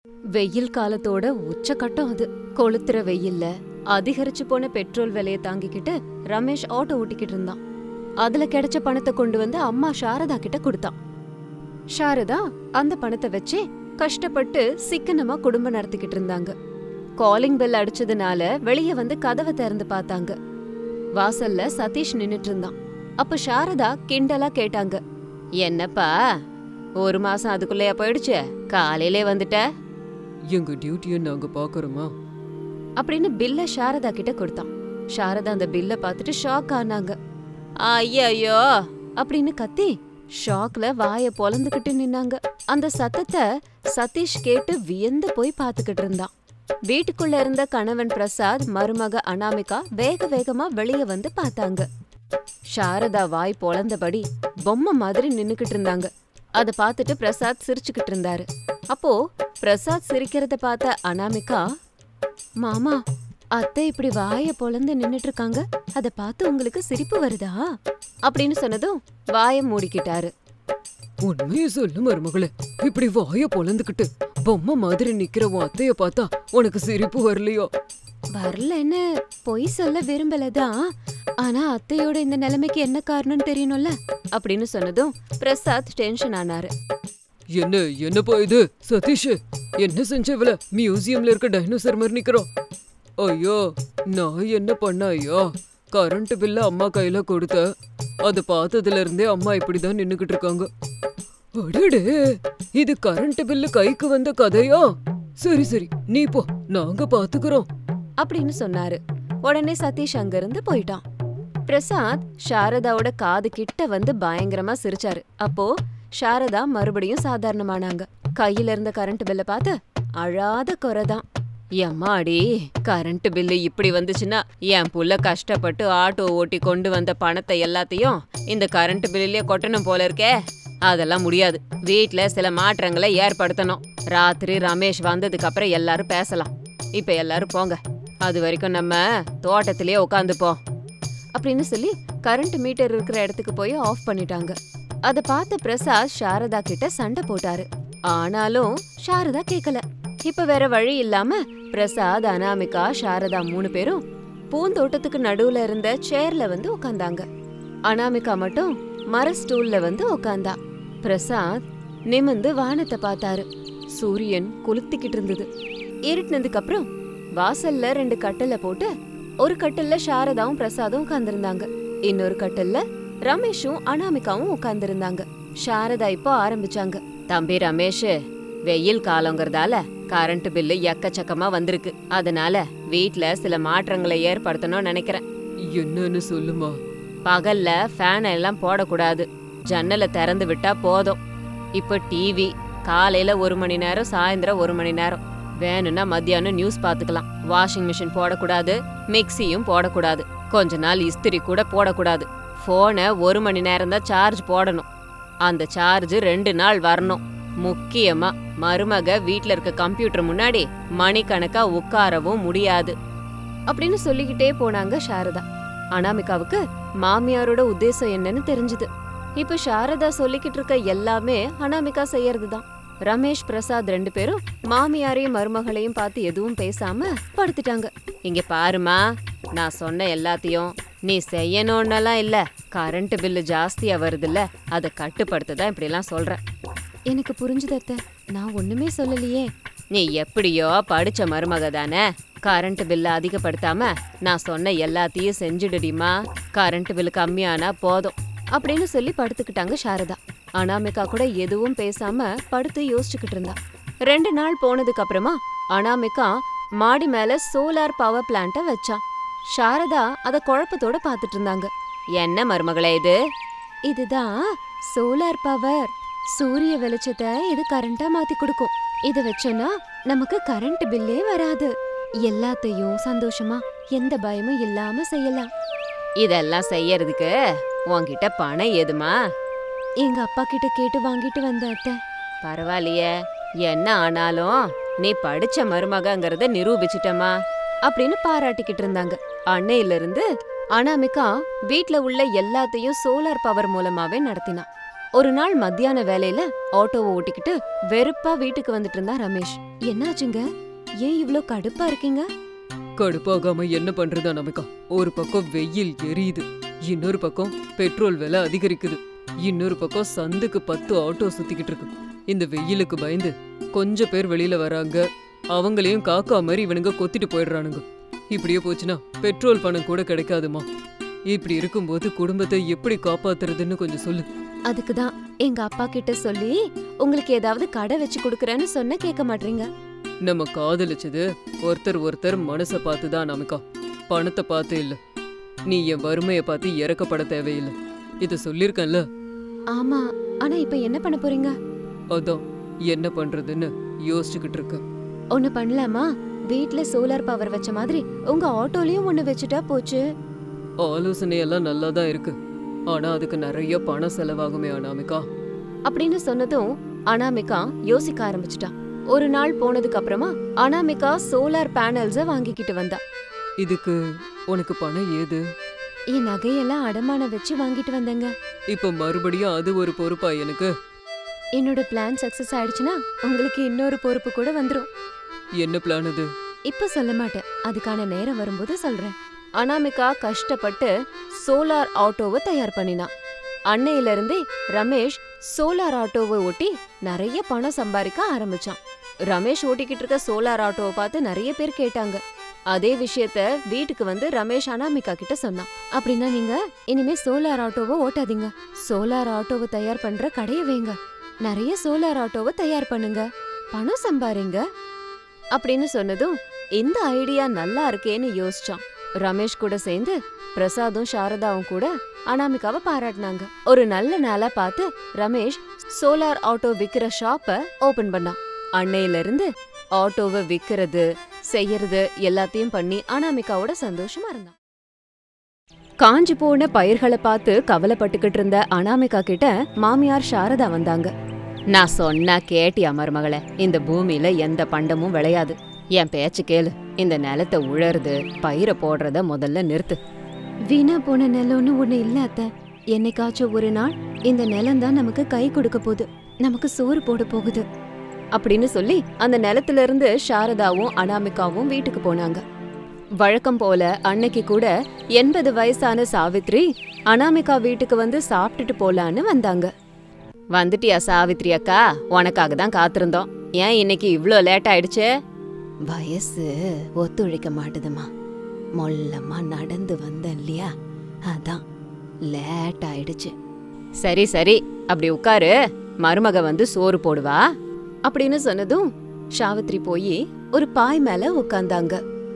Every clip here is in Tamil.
வெயில் காலத்தோட உச்சக்கட்டம் அது கொளுத்துற வெயில்ல அதிகரிச்சு போன பெட்ரோல் விலைய தாங்கிக்கிட்டு ரமேஷ் ஆட்டோ ஓட்டிக்கிட்டு இருந்தான் அதுல கிடைச்ச பணத்தை கொண்டு வந்து அம்மா சாரதா கிட்ட கொடுத்தான் சாரதா அந்த பணத்தை வச்சே கஷ்டப்பட்டு சிக்கனமா குடும்பம் நடத்திக்கிட்டு இருந்தாங்க காலிங் பெல் அடிச்சதுனால வெளிய வந்து கதவை திறந்து பார்த்தாங்க வாசல்ல சதீஷ் நின்னுட்டு இருந்தான் அப்ப சாரதா கிண்டலா கேட்டாங்க என்னப்பா ஒரு மாசம் அதுக்குள்ளேயா போயிடுச்சு காலையிலே வந்துட்ட எங்க டியூட்டியை நாங்க பாக்குறோமா அப்படின்னு பில்ல சாரதா கிட்ட கொடுத்தான் சாரதா அந்த பில்ல பார்த்துட்டு ஷாக் ஆனாங்க ஐயோ அப்படின்னு கத்தி ஷாக்ல வாய பொளந்துகிட்டு நின்னாங்க அந்த சத்தத்தை சதீஷ் கேட்டு வியந்து போய் பார்த்துக்கிட்டு இருந்தான் வீட்டுக்குள்ள இருந்த கணவன் பிரசாத் மருமக அனாமிகா வேக வேகமா வெளிய வந்து பார்த்தாங்க சாரதா வாய் பொளந்தபடி பொம்மை மாதிரி நின்னுக்கிட்டு இருந்தாங்க அத பார்த்துட்டு பிரசாத் சிரிச்சுக்கிட்டு இருந்தாரு அப்போ பிரசாத் சிரிக்கிறத பார்த்த அனாமிகா மாமா அத்தை இப்படி வாய பொளந்து நின்னுட்டு இருக்காங்க அத பார்த்து உங்களுக்கு சிரிப்பு வருதா அப்படின்னு சொன்னதும் வாய மூடிக்கிட்டாரு உண்மையை சொல்லு மருமகளே இப்படி வாய பொளந்துக்கிட்டு பொம்மை மாதிரி நிக்கிற உன் அத்தைய பார்த்தா உனக்கு சிரிப்பு வரலையோ வரலன்னு பொய் சொல்ல விரும்பலதான் ஆனா அத்தையோட இந்த நிலைமைக்கு என்ன காரணம்னு தெரியணும்ல அப்படின்னு சொன்னதும் பிரசாத் டென்ஷன் ஆனாரு என்ன என்னப்பா இது சதீஷ் என்ன செஞ்ச இவள மியூசியம்ல இருக்க டைனோசர் மாதிரி நிக்கிறோம் ஐயோ நான் என்ன பண்ண ஐயா கரண்ட் பில்ல அம்மா கையில கொடுத்த அதை பார்த்ததுல இருந்தே அம்மா இப்படிதான் நின்னுகிட்டு இருக்காங்க அடடே இது கரண்ட் பில்லு கைக்கு வந்த கதையா சரி சரி நீ போ நாங்க பாத்துக்கிறோம் அப்படின்னு சொன்னாரு உடனே சதீஷ் அங்கிருந்து போயிட்டான் பிரசாத் சாரதாவோட காது கிட்ட வந்து பயங்கரமா சிரிச்சாரு அப்போ சாரதா மறுபடியும் சாதாரணமானாங்க கையில இருந்த கரண்ட் பில்ல பார்த்து அழாத குறைதான் எம்மாடி கரண்ட் பில்லு இப்படி வந்துச்சுன்னா என் புள்ள கஷ்டப்பட்டு ஆட்டோ ஓட்டி கொண்டு வந்த பணத்தை எல்லாத்தையும் இந்த கரண்ட் பில்லுலயே கொட்டணும் போல இருக்கே அதெல்லாம் முடியாது வீட்ல சில மாற்றங்களை ஏற்படுத்தணும் ராத்திரி ரமேஷ் வந்ததுக்கு அப்புறம் எல்லாரும் பேசலாம் இப்ப எல்லாரும் போங்க அது வரைக்கும் நம்ம தோட்டத்திலேயே உட்காந்துப்போம் அப்படின்னு சொல்லி கரண்ட் மீட்டர் இருக்கிற இடத்துக்கு போய் ஆஃப் பண்ணிட்டாங்க அத பார்த்த பிரசாத் சாரதா கிட்ட சண்டை போட்டாரு ஆனாலும் சாரதா கேக்கல இப்ப வேற வழி இல்லாம பிரசாத் அனாமிகா சாரதா மூணு பேரும் பூந்தோட்டத்துக்கு நடுவுல இருந்த சேர்ல வந்து உட்கார்ந்தாங்க அனாமிகா மட்டும் மர ஸ்டூல்ல வந்து உட்கார்ந்தா பிரசாத் நிமிந்து வானத்தை பார்த்தாரு சூரியன் கொளுத்திக்கிட்டு இருந்தது இருட்டுனதுக்கு அப்புறம் வாசல்ல ரெண்டு கட்டல போட்டு ஒரு கட்டில்ல சாரதாவும் பிரசாதும் உட்கார்ந்திருந்தாங்க இன்னொரு கட்டில்ல ரமேஷும் அனாமிகாவும் உட்கார்ந்திருந்தாங்க சாரதா இப்போ ஆரம்பிச்சாங்க தம்பி ரமேஷ் வெயில் காலங்கிறதால கரண்ட் பில்லு எக்கச்சக்கமா வந்திருக்கு அதனால வீட்ல சில மாற்றங்களை ஏற்படுத்தணும்னு நினைக்கிறேன் என்னன்னு சொல்லுமா பகல்ல ஃபேன் எல்லாம் போடக்கூடாது ஜன்னலை திறந்து விட்டா போதும் இப்ப டிவி காலையில ஒரு மணி நேரம் சாயந்தரம் ஒரு மணி நேரம் வேணும்னா மத்தியானம் நியூஸ் பார்த்துக்கலாம் வாஷிங் மிஷின் போடக்கூடாது மிக்சியும் போடக்கூடாது கொஞ்ச நாள் இஸ்திரி கூட போடக்கூடாது ஃபோனை ஒரு மணி நேரம் தான் சார்ஜ் போடணும் அந்த சார்ஜ் ரெண்டு நாள் வரணும் முக்கியமா மருமக வீட்ல இருக்க கம்ப்யூட்டர் முன்னாடி மணிக்கணக்கா உட்காரவும் முடியாது அப்படின்னு சொல்லிக்கிட்டே போனாங்க சாரதா அனாமிகாவுக்கு மாமியாரோட உத்தேசம் என்னன்னு தெரிஞ்சுது இப்ப சாரதா சொல்லிக்கிட்டு இருக்க எல்லாமே அனாமிகா செய்யறதுதான் ரமேஷ் பிரசாத் ரெண்டு பேரும் மாமியாரையும் மருமகளையும் பார்த்து எதுவும் பேசாம படுத்துட்டாங்க இங்க பாருமா நான் சொன்ன எல்லாத்தையும் நீ செய்யணும்னெல்லாம் இல்ல கரண்ட் பில்லு ஜாஸ்தியா வருதுல்ல அதை கட்டுப்படுத்த தான் இப்படிலாம் சொல்றேன் எனக்கு புரிஞ்சுது அத்தை நான் ஒண்ணுமே சொல்லலையே நீ எப்படியோ படிச்ச மருமக தானே கரண்ட் பில்லை அதிகப்படுத்தாம நான் சொன்ன எல்லாத்தையும் செஞ்சுடுடிமா கரண்ட் பில் கம்மியானா போதும் அப்படின்னு சொல்லி படுத்துக்கிட்டாங்க சாரதா அனாமிகா கூட எதுவும் பேசாம படுத்து யோசிச்சுக்கிட்டு இருந்தா ரெண்டு நாள் போனதுக்கு அப்புறமா அனாமிகா மாடி மேல சோலார் பவர் பிளான்ட்ட வச்சா சாரதா அத குழப்பத்தோட பாத்துட்டு இருந்தாங்க என்ன மருமகளே இது இதுதான் சோலார் பவர் சூரிய வெளிச்சத்தை இது கரண்டா மாத்தி கொடுக்கும் இத வச்சோன்னா நமக்கு கரண்ட் பில்லே வராது எல்லாத்தையும் சந்தோஷமா எந்த பயமும் இல்லாம செய்யலாம் இதெல்லாம் செய்யறதுக்கு உன்கிட்ட பணம் ஏதுமா எங்க அப்பா கிட்ட கேட்டு வாங்கிட்டு வந்த அத்தை பரவாயில்லையே என்ன ஆனாலும் நீ படிச்ச மருமகங்கிறத நிரூபிச்சிட்டமா அப்படின்னு பாராட்டிக்கிட்டு இருந்தாங்க அன்னையில இருந்து அனாமிகா வீட்ல உள்ள எல்லாத்தையும் சோலார் பவர் மூலமாவே நடத்தினா ஒரு நாள் மத்தியான வேலையில ஆட்டோவை ஓட்டிக்கிட்டு வெறுப்பா வீட்டுக்கு வந்துட்டு இருந்தா ரமேஷ் என்னாச்சுங்க ஏன் இவ்ளோ கடுப்பா இருக்கீங்க கடுப்பாகாம என்ன பண்றது அனாமிகா ஒரு பக்கம் வெயில் எரியுது இன்னொரு பக்கம் பெட்ரோல் விலை அதிகரிக்குது இன்னொரு பக்கம் சந்துக்கு பத்து ஆட்டோ சுத்திக்கிட்டு இருக்கு இந்த வெயிலுக்கு பயந்து கொஞ்ச பேர் வெளியில வராங்க அவங்களையும் காக்கா மாதிரி இவனுங்க கொத்திட்டு போயிடுறானுங்க இப்படியே போச்சுன்னா பெட்ரோல் பணம் கூட கிடைக்காதுமா இப்படி இருக்கும்போது குடும்பத்தை எப்படி காப்பாத்துறதுன்னு கொஞ்சம் சொல்லு அதுக்கு தான் எங்க அப்பா கிட்ட சொல்லி உங்களுக்கு ஏதாவது கடை வச்சு கொடுக்கறேன்னு சொன்ன கேட்க மாட்டீங்க நம்ம காதலிச்சது ஒருத்தர் ஒருத்தர் மனசை பார்த்து தான் அனாமிகா பணத்தை பார்த்து இல்ல நீ என் வறுமையை பார்த்து இறக்கப்பட தேவையில்லை இதை சொல்லியிருக்கேன்ல ஆமா ஆனா இப்ப என்ன பண்ண போறீங்க அதான் என்ன பண்றதுன்னு யோசிச்சுக்கிட்டு இருக்கேன் ஒண்ணு பண்ணலாமா வீட்ல சோலார் பவர் வச்ச மாதிரி உங்க ஆட்டோலயும் ஒண்ணு வச்சுட்டா போச்சு ஆலோசனையெல்லாம் நல்லா தான் இருக்கு ஆனா அதுக்கு நிறைய பணம் செலவாகுமே அனாமிகா அப்படின்னு சொன்னதும் அனாமிகா யோசிக்க ஆரம்பிச்சிட்டா ஒரு நாள் போனதுக்கு அப்புறமா அனாமிகா சோலார் பேனல்ஸ வாங்கிக்கிட்டு வந்தா இதுக்கு உனக்கு பணம் ஏது என் நகையெல்லாம் அடமானம் வச்சு வாங்கிட்டு வந்தேங்க இப்ப மறுபடியும் அது ஒரு பொறுப்பா எனக்கு என்னோட பிளான் சக்சஸ் ஆயிடுச்சுன்னா உங்களுக்கு இன்னொரு பொறுப்பு கூட வந்துரும் என்ன பிளான் அது இப்ப சொல்ல மாட்டேன் அதுக்கான நேரம் வரும்போது சொல்றேன் அனாமிகா கஷ்டப்பட்டு சோலார் ஆட்டோவை தயார் பண்ணினா அன்னையில இருந்தே ரமேஷ் சோலார் ஆட்டோவை ஓட்டி நிறைய பணம் சம்பாதிக்க ஆரம்பிச்சான் ரமேஷ் ஓட்டிக்கிட்டு இருக்க சோலார் ஆட்டோவை பார்த்து நிறைய பேர் கேட்டாங்க அதே விஷயத்த வீட்டுக்கு வந்து ரமேஷ் அனாமிகா கிட்ட சொன்னான் அப்படின்னா நீங்க இனிமே சோலார் ஆட்டோவை ஓட்டாதீங்க சோலார் ஆட்டோவை தயார் பண்ற கடைய வைங்க நிறைய சோலார் ஆட்டோவை தயார் பண்ணுங்க பணம் சம்பாரிங்க அப்படின்னு சொன்னதும் இந்த ஐடியா நல்லா இருக்கேன்னு யோசிச்சான் ரமேஷ் கூட சேர்ந்து பிரசாதும் சாரதாவும் கூட அனாமிகாவை பாராட்டினாங்க ஒரு நல்ல நாளா பார்த்து ரமேஷ் சோலார் ஆட்டோ விக்கிற ஷாப்ப ஓபன் பண்ணான் அன்னையில இருந்து ஆட்டோவை விக்கிறது செய்யறது எல்லாத்தையும் பண்ணி அனாமிகாவோட சந்தோஷமா இருந்தான் காஞ்சி போன பயிர்களை பார்த்து கவலைப்பட்டுக்கிட்டு இருந்த அனாமிகா கிட்ட மாமியார் சாரதா வந்தாங்க நான் சொன்னா கேட்டியா மருமகளே இந்த பூமியில எந்த பண்டமும் விளையாது என் பேச்சு கேளு இந்த நிலத்தை உழறது பயிரை போடுறத முதல்ல நிறுத்து வீணா போன நிலம்னு ஒண்ணு இல்ல அத்த என்னைக்காச்சும் ஒரு நாள் இந்த நிலம் தான் நமக்கு கை கொடுக்க போகுது நமக்கு சோறு போட போகுது அப்படின்னு சொல்லி அந்த நிலத்துல இருந்து சாரதாவும் அனாமிகாவும் வீட்டுக்கு போனாங்க வழக்கம் போல அன்னைக்கு கூட எண்பது வயசான சாவித்ரி அனாமிகா வீட்டுக்கு வந்து சாப்பிட்டுட்டு போலான்னு வந்தாங்க வந்துட்டியா சாவித்ரி அக்கா உனக்காக தான் காத்திருந்தோம் ஏன் இன்னைக்கு இவ்ளோ லேட் ஆயிடுச்சு வயசு ஒத்துழைக்க மாட்டுதுமா மொல்லமா நடந்து வந்தேன் இல்லையா அதான் லேட் ஆயிடுச்சு சரி சரி அப்படி உட்காரு மருமக வந்து சோறு போடுவா அப்படின்னு சொன்னதும் சாவித்ரி போய் ஒரு பாய் மேல உட்கார்ந்தாங்க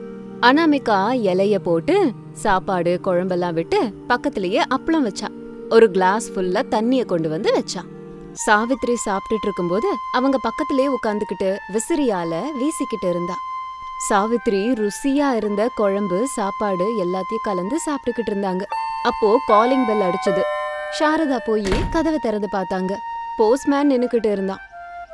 அனாமிகா இலைய போட்டு சாப்பாடு குழம்பெல்லாம் விட்டு பக்கத்திலேயே அப்பளம் வச்சா ஒரு கிளாஸ் ஃபுல்லா தண்ணிய கொண்டு வந்து வச்சா சாவித்ரி சாப்பிட்டுட்டு இருக்கும்போது அவங்க பக்கத்திலே உட்காந்துக்கிட்டு விசிறியால வீசிக்கிட்டு இருந்தா சாவித்ரி ருசியா இருந்த குழம்பு சாப்பாடு எல்லாத்தையும் கலந்து சாப்பிட்டுக்கிட்டு இருந்தாங்க அப்போ காலிங் பெல் அடிச்சது சாரதா போய் கதவை திறந்து பார்த்தாங்க போஸ்ட்மேன் நின்னுக்கிட்டு இருந்தான்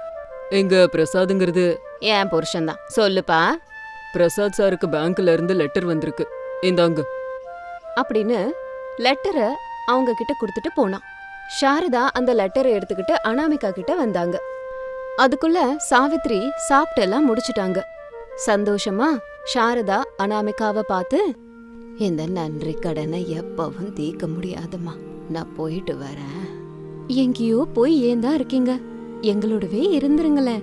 எங்க பிரசாதுங்கிறது ஏன் புருஷன்தான் சொல்லுப்பா பிரசாத் சாருக்கு பேங்க்ல இருந்து லெட்டர் வந்திருக்கு இந்தாங்க அப்படின்னு லெட்டரை அவங்க கிட்ட கொடுத்துட்டு போனான் சாரதா அந்த லெட்டரை எடுத்துக்கிட்டு அனாமிகா கிட்ட வந்தாங்க அதுக்குள்ள சாவித்ரி சாப்பிட்டெல்லாம் முடிச்சிட்டாங்க சந்தோஷமா சாரதா அனாமிகாவை பார்த்து இந்த நன்றி கடனை எப்பவும் தீர்க்க முடியாதுமா நான் போயிட்டு வரேன் எங்கேயோ போய் ஏன் தான் இருக்கீங்க எங்களோடவே இருந்துருங்களேன்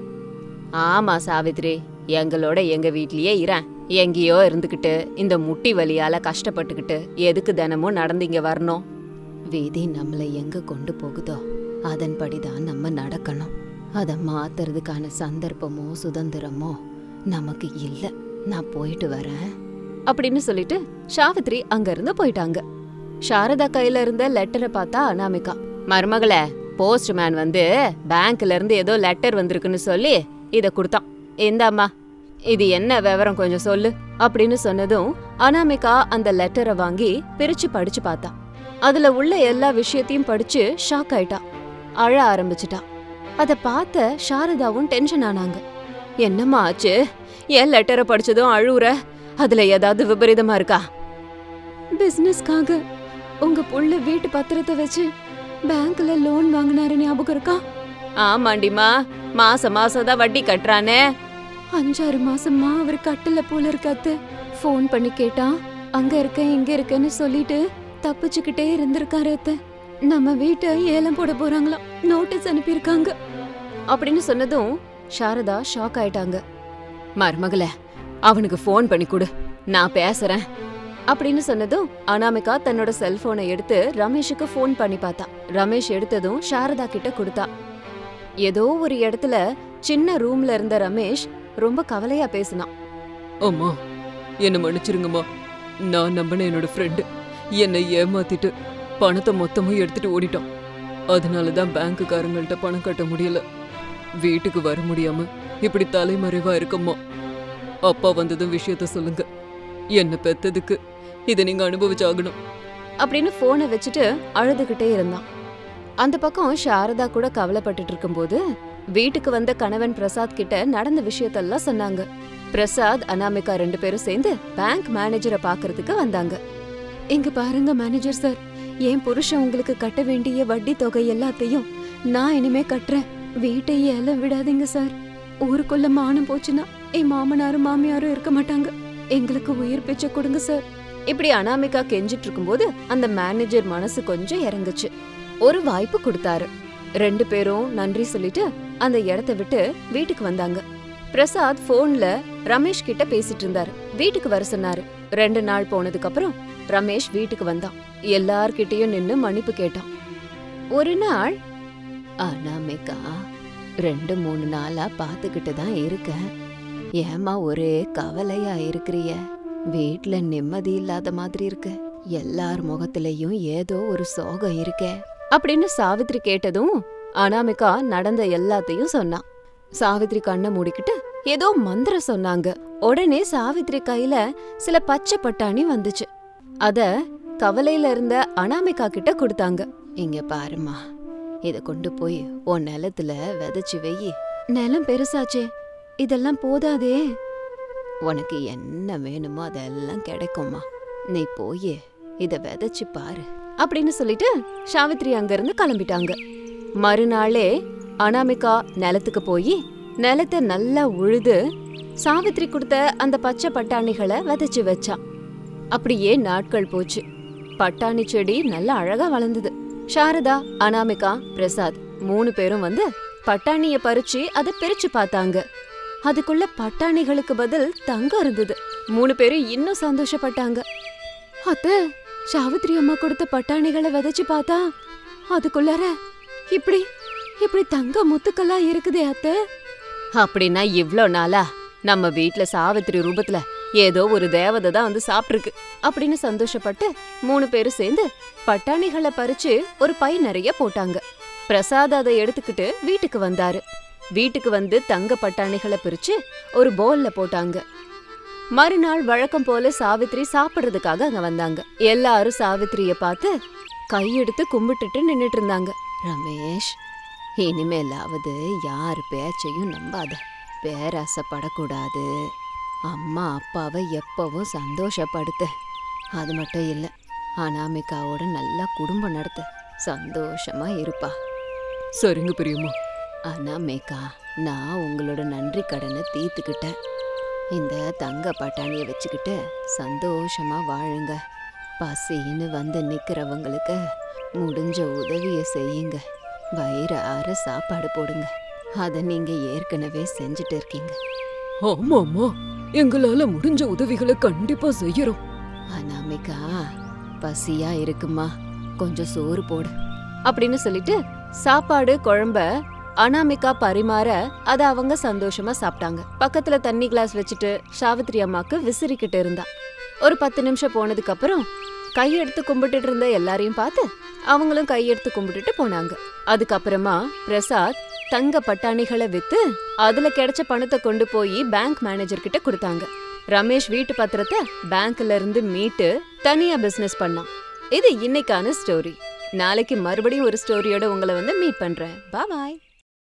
ஆமா சாவித்ரி எங்களோட எங்க வீட்லயே இறேன் எங்கேயோ இருந்துகிட்டு இந்த முட்டி வலியால கஷ்டப்பட்டுக்கிட்டு எதுக்கு தினமும் நடந்து இங்க வரணும் விதி நம்மளை எங்க கொண்டு போகுதோ அதன்படிதான் நம்ம நடக்கணும் அதை மாத்துறதுக்கான சந்தர்ப்பமோ சுதந்திரமோ நமக்கு இல்ல நான் போயிட்டு வரேன் அப்படின்னு சொல்லிட்டு சாவித்ரி அங்க இருந்து போயிட்டாங்க சாரதா கையில இருந்த லெட்டரை பார்த்தா அனாமிகா மருமகளே போஸ்ட்மேன் வந்து பேங்க்ல இருந்து ஏதோ லெட்டர் வந்திருக்குன்னு சொல்லி இத கொடுத்தான் இந்தாம்மா இது என்ன விவரம் கொஞ்சம் சொல்லு அப்படின்னு சொன்னதும் அனாமிகா அந்த லெட்டரை வாங்கி பிரிச்சு படிச்சு பார்த்தா அதுல உள்ள எல்லா விஷயத்தையும் படிச்சு ஷாக் ஆயிட்டா அழ ஆரம்பிச்சிட்டா அத பார்த்த சாரதாவும் டென்ஷன் ஆனாங்க என்னம்மா ஆச்சு ஏன் லெட்டரை படிச்சதும் அழுவுற அதுல ஏதாவது விபரீதமா இருக்கா பிசினஸ்க்காக உங்க புள்ள வீட்டு பத்திரத்தை வச்சு பேங்க்ல லோன் வாங்கினாரு ஞாபகம் இருக்கா ஆமாண்டிமா மாசம் மாசம் தான் வட்டி கட்டுறானே அஞ்சாறு மாசமா அவர் கட்டல போல இருக்காத்து ஃபோன் பண்ணி கேட்டா அங்க இருக்க இங்க இருக்கேன்னு சொல்லிட்டு தப்பிச்சுக்கிட்டே இருந்திருக்காரு அத்தை நம்ம வீட்டை ஏலம் போட போறாங்களாம் நோட்டீஸ் அனுப்பியிருக்காங்க அப்படின்னு சொன்னதும் சாரதா ஷாக் ஆயிட்டாங்க மருமகளே அவனுக்கு ஃபோன் பண்ணி கொடு நான் பேசுறேன் அப்படின்னு சொன்னதும் அனாமிகா தன்னோட செல்போனை எடுத்து ரமேஷுக்கு ஃபோன் பண்ணி பார்த்தா ரமேஷ் எடுத்ததும் சாரதா கிட்ட கொடுத்தா ஏதோ ஒரு இடத்துல சின்ன ரூம்ல இருந்த ரமேஷ் ரொம்ப கவலையா பேசினான் அம்மா என்னை மன்னிச்சிருங்கம்மா நான் நம்பின என்னோட ஃப்ரெண்டு என்னை ஏமாத்திட்டு பணத்தை மொத்தமும் எடுத்துட்டு ஓடிட்டான் அதனால தான் பேங்க்குக்காரங்கள்ட்ட பணம் கட்ட முடியல வீட்டுக்கு வர முடியாம இப்படி தலைமறைவா இருக்கம்மா அப்பா வந்ததும் விஷயத்த சொல்லுங்க என்னை பெத்ததுக்கு இதை நீங்க அனுபவிச்சாகணும் அப்படின்னு போனை வச்சுட்டு அழுதுகிட்டே இருந்தான் அந்த பக்கம் சாரதா கூட கவலைப்பட்டுட்டு இருக்கும்போது வீட்டுக்கு வந்த கணவன் பிரசாத் கிட்ட நடந்த விஷயத்தெல்லாம் சொன்னாங்க பிரசாத் அனாமிகா ரெண்டு பேரும் சேர்ந்து பேங்க் மேனேஜரை பாக்குறதுக்கு வந்தாங்க இங்க பாருங்க மேனேஜர் சார் என் புருஷன் உங்களுக்கு கட்ட வேண்டிய வட்டி தொகை எல்லாத்தையும் நான் இனிமே கட்டுறேன் வீட்டை ஏலம் விடாதீங்க சார் ஊருக்குள்ள மானம் போச்சுன்னா என் மாமனாரும் மாமியாரும் இருக்க மாட்டாங்க எங்களுக்கு உயிர் பிச்சை கொடுங்க சார் இப்படி அனாமிகா கெஞ்சிட்டு இருக்கும்போது அந்த மேனேஜர் மனசு கொஞ்சம் இறங்குச்சு ஒரு வாய்ப்பு கொடுத்தாரு ரெண்டு பேரும் நன்றி சொல்லிட்டு அந்த இடத்த விட்டு வீட்டுக்கு வந்தாங்க பிரசாத் போன்ல ரமேஷ் கிட்ட பேசிட்டு இருந்தாரு வீட்டுக்கு வர சொன்னாரு ரெண்டு நாள் போனதுக்கு அப்புறம் ரமேஷ் வீட்டுக்கு வந்தான் எல்லார்கிட்டயும் நின்னு மன்னிப்பு கேட்டான் ஒரு நாள் அனாமிகா ரெண்டு மூணு நாளா பாத்துக்கிட்டு தான் இருக்கேன் ஏமா ஒரே கவலையா இருக்கிறிய வீட்ல நிம்மதி இல்லாத மாதிரி இருக்கு எல்லார் முகத்திலையும் ஏதோ ஒரு சோகம் இருக்கே அப்படின்னு சாவித்ரி கேட்டதும் அனாமிகா நடந்த எல்லாத்தையும் சொன்னான் சாவித்ரி கண்ணை மூடிக்கிட்டு ஏதோ மந்திரம் சொன்னாங்க உடனே சாவித்ரி கையில சில பச்சை பட்டாணி வந்துச்சு அத கவலையில இருந்த அனாமிகா கிட்ட கொடுத்தாங்க இங்க பாருமா இத கொண்டு போய் உன் நிலத்துல விதைச்சு வெயி நிலம் பெருசாச்சே இதெல்லாம் போதாதே உனக்கு என்ன வேணுமோ அதெல்லாம் கிடைக்குமா நீ போய் இத விதைச்சு பாரு அப்படின்னு சொல்லிட்டு சாவித்ரி அங்கிருந்து கிளம்பிட்டாங்க மறுநாளே அனாமிகா நிலத்துக்கு போய் நிலத்தை நல்லா உழுது சாவித்ரி கொடுத்த அந்த பச்சை பட்டாணிகளை விதைச்சு வச்சா அப்படியே நாட்கள் போச்சு பட்டாணி செடி நல்லா அழகா வளர்ந்தது சாரதா அனாமிகா பிரசாத் மூணு பேரும் வந்து பட்டாணிய பறிச்சு அதை பிரிச்சு பார்த்தாங்க அதுக்குள்ள பட்டாணிகளுக்கு பதில் தங்கம் இருந்தது மூணு பேரும் இன்னும் சந்தோஷப்பட்டாங்க அத்த சாவித்ரி அம்மா கொடுத்த பட்டாணிகளை விதைச்சு பார்த்தா அதுக்குள்ளார இப்படி இப்படி தங்க முத்துக்கெல்லாம் இருக்குதே அத்தை அப்படின்னா இவ்ளோ நாளா நம்ம வீட்ல சாவித்திரி ரூபத்துல ஏதோ ஒரு தேவதை தான் வந்து சாப்பிட்டுருக்கு அப்படின்னு சந்தோஷப்பட்டு மூணு பேரும் சேர்ந்து பட்டாணிகளை பறிச்சு ஒரு பை நிறைய போட்டாங்க பிரசாத் அதை எடுத்துக்கிட்டு வீட்டுக்கு வந்தாரு வீட்டுக்கு வந்து தங்க பட்டாணிகளை பிரிச்சு ஒரு போல்ல போட்டாங்க மறுநாள் வழக்கம் போல சாவித்ரி சாப்பிடுறதுக்காக அங்க வந்தாங்க எல்லாரும் சாவித்ரிய பார்த்து கையெடுத்து கும்பிட்டுட்டு நின்னுட்டு இருந்தாங்க ரமேஷ் இனிமேலாவது யார் பேச்சையும் நம்பாத பேராசைப்படக்கூடாது அம்மா அப்பாவை எப்பவும் சந்தோஷப்படுத்து அது மட்டும் இல்லை அனாமிகாவோட நல்லா குடும்பம் நடத்த சந்தோஷமா இருப்பா சரிங்க பெரியம்மா அனாமிகா நான் உங்களோட நன்றி கடனை தீர்த்துக்கிட்டேன் இந்த தங்க பட்டாணியை வச்சுக்கிட்டு சந்தோஷமா வாழுங்க பசின்னு வந்து நிக்கிறவங்களுக்கு முடிஞ்ச உதவியை செய்யுங்க வயிறார சாப்பாடு போடுங்க அதை நீங்க ஏற்கனவே செஞ்சுட்டு இருக்கீங்க ஆமாம்மா எங்களால முடிஞ்ச உதவிகளை கண்டிப்பா செய்யறோம் அனாமிகா பசியா இருக்குமா கொஞ்சம் சோறு போடு அப்படின்னு சொல்லிட்டு சாப்பாடு குழம்ப அனாமிகா பரிமாற அத அவங்க சந்தோஷமா சாப்பிட்டாங்க பக்கத்துல தண்ணி கிளாஸ் வச்சுட்டு சாவித்ரி அம்மாக்கு விசிறிக்கிட்டு இருந்தா ஒரு பத்து நிமிஷம் போனதுக்கு அப்புறம் கையெடுத்து கும்பிட்டுட்டு இருந்த எல்லாரையும் பார்த்து அவங்களும் கையெடுத்து கும்பிட்டுட்டு போனாங்க அதுக்கப்புறமா பிரசாத் தங்க பட்டாணிகளை வித்து அதுல கிடைச்ச பணத்தை கொண்டு போய் பேங்க் மேனேஜர் கிட்ட கொடுத்தாங்க ரமேஷ் வீட்டு பத்திரத்தை பேங்க்ல இருந்து மீட்டு தனியா பிசினஸ் பண்ணான் இது இன்னைக்கான ஸ்டோரி நாளைக்கு மறுபடியும் ஒரு ஸ்டோரியோட உங்களை வந்து மீட் பண்றேன் பாய்